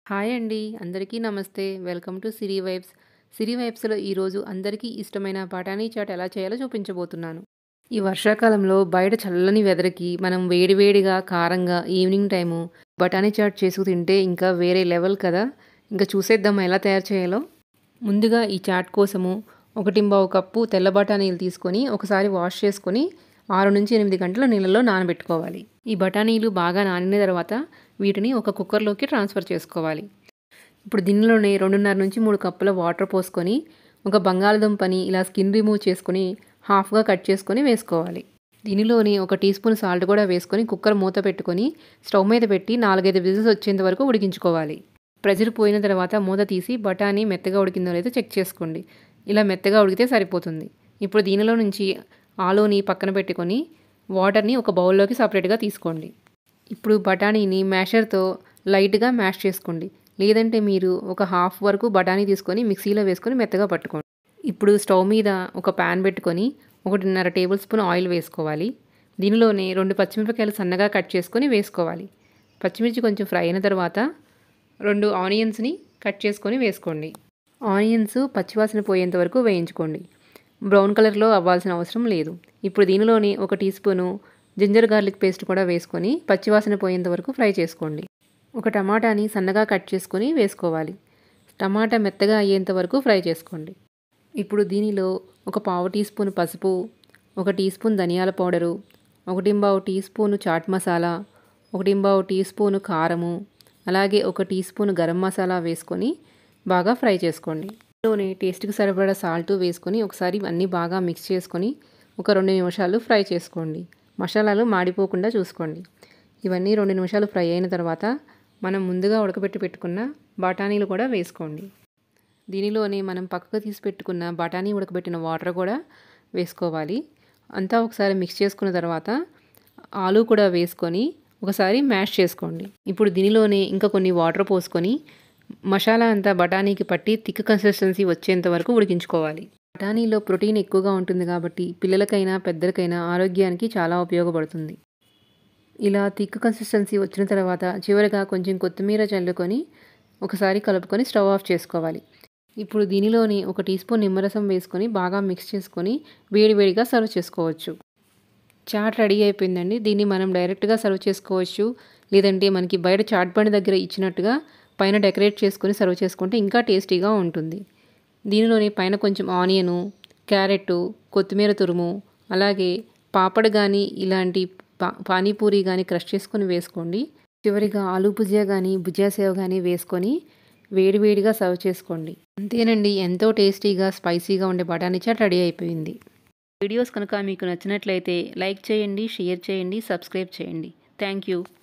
hi అండి అందరికీ నమస్తే welcome to Siri vibes Siri వైబ్స్లో ఈరోజు అందరికీ ఇష్టమైన బఠానీ చాట్ ఎలా చేయాలో చూపించబోతున్నాను ఈ వర్షాకాలంలో బయట చల్లని వెదర్కి మనం వేడివేడిగా కారంగా ఈవినింగ్ టైము బఠానీ చాట్ చేసుకు తింటే ఇంకా వేరే లెవెల్ కదా ఇంకా చూసేద్దామా ఎలా తయారు చేయాలో ముందుగా ఈ చాట్ కోసము ఒకటింబావు కప్పు తెల్ల బఠానీలు తీసుకొని ఒకసారి వాష్ చేసుకొని ఆరు నుంచి ఎనిమిది గంటల నీళ్ళలో నానబెట్టుకోవాలి ఈ బఠానీలు బాగా నానిన తర్వాత వీటిని ఒక కుక్కర్లోకి ట్రాన్స్ఫర్ చేసుకోవాలి ఇప్పుడు దీనిలోనే రెండున్నర నుంచి మూడు కప్పుల వాటర్ పోసుకొని ఒక బంగాళదుంపని ఇలా స్కిన్ రిమూవ్ చేసుకొని హాఫ్గా కట్ చేసుకొని వేసుకోవాలి దీనిలోని ఒక టీ స్పూన్ సాల్ట్ కూడా వేసుకొని కుక్కర్ మూత పెట్టుకొని స్టవ్ మీద పెట్టి నాలుగైదు విజిల్స్ వచ్చేంత వరకు ఉడికించుకోవాలి ప్రెజర్ పోయిన తర్వాత మూత తీసి బఠానీ మెత్తగా ఉడికిందో లేదో చెక్ చేసుకోండి ఇలా మెత్తగా ఉడికితే సరిపోతుంది ఇప్పుడు దీనిలో నుంచి ఆలూని పక్కన పెట్టుకొని వాటర్ని ఒక బౌల్లోకి సపరేట్గా తీసుకోండి ఇప్పుడు బఠానీని మ్యాషర్తో లైట్గా మ్యాష్ చేసుకోండి లేదంటే మీరు ఒక హాఫ్ వరకు బఠానీ తీసుకొని మిక్సీలో వేసుకొని మెత్తగా పట్టుకోండి ఇప్పుడు స్టవ్ మీద ఒక ప్యాన్ పెట్టుకొని ఒకటిన్నర టేబుల్ స్పూన్ ఆయిల్ వేసుకోవాలి దీనిలోనే రెండు పచ్చిమిరపకాయలు సన్నగా కట్ చేసుకొని వేసుకోవాలి పచ్చిమిర్చి కొంచెం ఫ్రై అయిన తర్వాత రెండు ఆనియన్స్ని కట్ చేసుకొని వేసుకోండి ఆనియన్స్ పచ్చివాసన పోయేంత వరకు వేయించుకోండి బ్రౌన్ కలర్లో అవ్వాల్సిన అవసరం లేదు ఇప్పుడు దీనిలోని ఒక teaspoon ginger garlic paste కూడా వేసుకొని పచ్చివాసన పోయేంత వరకు ఫ్రై చేసుకోండి ఒక టమాటాని సన్నగా కట్ చేసుకొని వేసుకోవాలి టమాటా మెత్తగా అయ్యేంత వరకు ఫ్రై చేసుకోండి ఇప్పుడు దీనిలో ఒక పావు టీ స్పూన్ పసుపు ఒక టీ స్పూన్ ధనియాల పౌడరు ఒకటింబావు టీ స్పూను చాట్ మసాలా ఒకటింబావు టీ స్పూను కారము అలాగే ఒక టీ స్పూన్ గరం మసాలా వేసుకొని బాగా ఫ్రై చేసుకోండి ఇందులోనే టేస్ట్కి సరిపడా సాల్ట్ వేసుకొని ఒకసారి అన్నీ బాగా మిక్స్ చేసుకొని ఒక రెండు నిమిషాలు ఫ్రై చేసుకోండి మసాలాలు మాడిపోకుండా చూసుకోండి ఇవన్నీ రెండు నిమిషాలు ఫ్రై అయిన తర్వాత మనం ముందుగా ఉడకబెట్టి పెట్టుకున్న బఠానీలు కూడా వేసుకోండి దీనిలోనే మనం పక్కకు తీసి పెట్టుకున్న బఠానీ ఉడకబెట్టిన వాటర్ కూడా వేసుకోవాలి అంతా ఒకసారి మిక్స్ చేసుకున్న తర్వాత ఆలు కూడా వేసుకొని ఒకసారి మ్యాష్ చేసుకోండి ఇప్పుడు దీనిలోనే ఇంకా కొన్ని వాటర్ పోసుకొని మసాలా అంతా బఠానీకి పట్టి థిక్ కన్సిస్టెన్సీ వచ్చేంత వరకు ఉడికించుకోవాలి బఠానీలో ప్రోటీన్ ఎక్కువగా ఉంటుంది కాబట్టి పిల్లలకైనా పెద్దలకైనా ఆరోగ్యానికి చాలా ఉపయోగపడుతుంది ఇలా థిక్ కన్సిస్టెన్సీ వచ్చిన తర్వాత చివరిగా కొంచెం కొత్తిమీర చల్లుకొని ఒకసారి కలుపుకొని స్టవ్ ఆఫ్ చేసుకోవాలి ఇప్పుడు దీనిలోని ఒక టీ స్పూన్ నిమ్మరసం వేసుకొని బాగా మిక్స్ చేసుకొని వేడివేడిగా సర్వ్ చేసుకోవచ్చు చాట్ రెడీ అయిపోయిందండి దీన్ని మనం డైరెక్ట్గా సర్వ్ చేసుకోవచ్చు లేదంటే మనకి బయట చాట్ బండి దగ్గర ఇచ్చినట్టుగా పైన డెకరేట్ చేసుకొని సర్వ్ చేసుకుంటే ఇంకా టేస్టీగా ఉంటుంది దీనిలోని పైన కొంచెం ఆనియను క్యారెట్ కొత్తిమీర తురుము అలాగే పాపడ్ కానీ ఇలాంటి పా పానీపూరి కానీ క్రష్ చేసుకొని వేసుకోండి చివరిగా ఆలూ భుజియా కానీ భుజియా సేవ్ కానీ వేసుకొని వేడివేడిగా సర్వ్ చేసుకోండి అంతేనండి ఎంతో టేస్టీగా స్పైసీగా ఉండే బఠానీ చాట్ రెడీ అయిపోయింది వీడియోస్ కనుక మీకు నచ్చినట్లయితే లైక్ చేయండి షేర్ చేయండి సబ్స్క్రైబ్ చేయండి థ్యాంక్ యూ